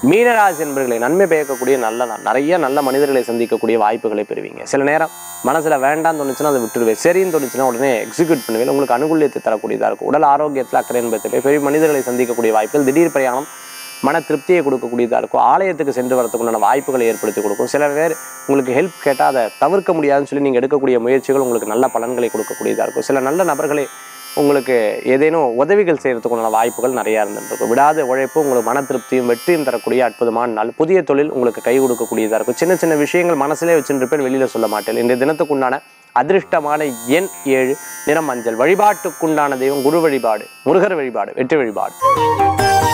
மீனராசி என்பர்களை நன்மை பயக்கக்கூடிய நல்ல நாள் நிறைய நல்ல மனிதர்களை சந்திக்கக்கூடிய வாய்ப்புகளை பெறுவீங்க சில நேரம் மனசுல வேண்டாம்னு தோணுச்சுன்னா அதை விட்டுருவேன் சரின்னு தோணுச்சுன்னா உடனே எக்ஸிக்யூட் பண்ணுவேன் உங்களுக்கு அனுகூலியத்தை தரக்கூடியதா இருக்கும் உடல் ஆரோக்கியத்தில் அக்கறை என்பதில் பெரிய மனிதர்களை சந்திக்கக்கூடிய வாய்ப்புகள் திடீர் பிரயாணம் மன திருப்தியை கொடுக்கக்கூடியதாக இருக்கும் ஆலயத்துக்கு சென்று வரதுக்குண்டான வாய்ப்புகளை ஏற்படுத்தி கொடுக்கும் சில பேர் உங்களுக்கு ஹெல்ப் கேட்டால் அதை தவிர்க்க முடியாதுன்னு சொல்லி நீங்கள் எடுக்கக்கூடிய முயற்சிகள் உங்களுக்கு நல்ல பலன்களை கொடுக்கக்கூடியதாக இருக்கும் சில நல்ல நபர்களை உங்களுக்கு ஏதேனும் உதவிகள் செய்கிறதுக்குண்டான வாய்ப்புகள் நிறையா இருந்துருக்கும் விடாத உழைப்பு உங்களுக்கு மன திருப்தியும் வெற்றியும் தரக்கூடிய அற்புதமான நாள் புதிய தொழில் உங்களுக்கு கை கொடுக்கக்கூடியதாக இருக்கும் சின்ன சின்ன விஷயங்கள் மனசிலே வச்சுருப்பேன் வெளியில் சொல்ல மாட்டேன் இன்றைய தினத்துக்குண்டான அதிர்ஷ்டமான எண் ஏழு நிறம் மஞ்சள் வழிபாட்டுக்குண்டான தெய்வம் குரு வழிபாடு முருகர் வழிபாடு வெற்றி வழிபாடு